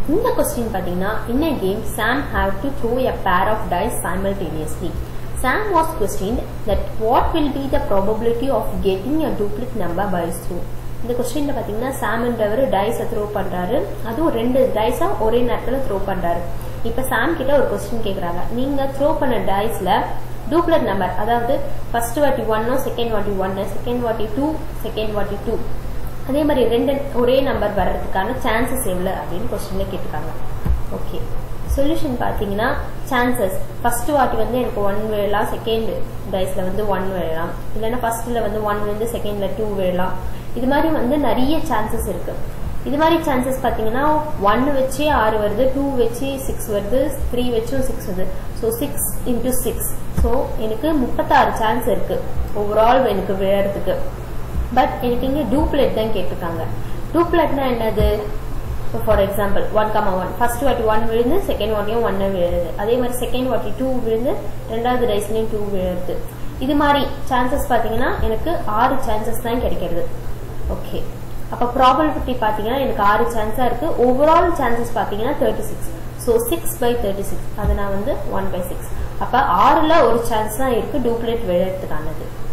இந்த கொஸ்டின் பார்த்தீங்கன்னா in a game Sam have to throw a pair of dice simultaneously. Sam was questioned that what will be the probability of getting a duplicate number by his throw. இந்த கொஸ்டின்ல பார்த்தீங்கன்னா சாம்ன்றவர் டைஸை throw பண்றாரு அதுவும் ரெண்டு டைஸா ஒரே நேரத்தில் throw பண்றாரு இப்போ சாம் கிட்ட ஒரு கொஸ்டின் கேட்குறாங்க நீங்க த்ரோ பண்ண டைஸ்ல டூப்ளட் நம்பர் அதாவது ஃபர்ஸ்ட் வாட்டி ஒன்னு செகண்ட் வாட்டி ஒன்னு செகண்ட் வாட்டி டூ செகண்ட் வாட்டி டூ அதே மாதிரி ரெண்டு ஒரே நம்பர் வர்றதுக்கான சான்சஸ் எவ்வளோ அப்படின்னு கொஸ்டின்ல கேட்டிருக்காங்க ஓகே சொல்யூஷன் பார்த்தீங்கன்னா சான்சஸ் ஃபர்ஸ்ட் வாட்டி வந்து எனக்கு ஒன் விழலாம் செகண்ட் டைஸில் வந்து ஒன் விழலாம் இல்லைன்னா ஃபர்ஸ்ட்டில் வந்து ஒன் வந்து செகண்டில் டூ விழலாம் இது மாதிரி வந்து நிறைய சான்சஸ் இருக்கு இது மாதிரி சான்சஸ் பார்த்தீங்கன்னா ஒன் வச்சு ஆறு வருது டூ வச்சு சிக்ஸ் வருது த்ரீ வச்சும் சிக்ஸ் வருது so six into six so எனக்கு முப்பத்தாறு சான்ஸ் இருக்கு ஓவரால் எனக்கு விழறதுக்கு பட் எனக்கு இங்கே டூப்ளெட் தான் கேட்டிருக்காங்க டூப்ளெட்னா என்னது for example one comma one first வாட்டி ஒன் விழுந்து செகண்ட் வாட்டியும் ஒன்னு விழுது அதே மாதிரி செகண்ட் வாட்டி டூ விழுந்து ரெண்டாவது ரைஸ்லையும் டூ விழுது இது மாதிரி சான்சஸ் பார்த்தீங்கன்னா எனக்கு ஆறு சான்சஸ் தான் கிடைக்கிறது ஓகே அப்போ ப்ராபபிலிட்டி பார்த்தீங்கன்னா எனக்கு ஆறு சான்ஸாக இருக்கு ஓவரால் சான்சஸ் பார்த்தீங்கன்னா thirty six so six by thirty six அதை நான் வந்து ஒன் பை சிக்ஸ் அப்போ ஆறில் ஒரு சான்ஸ் தான் இருக்கு டூப்ளேட் விழுறதுக்கானது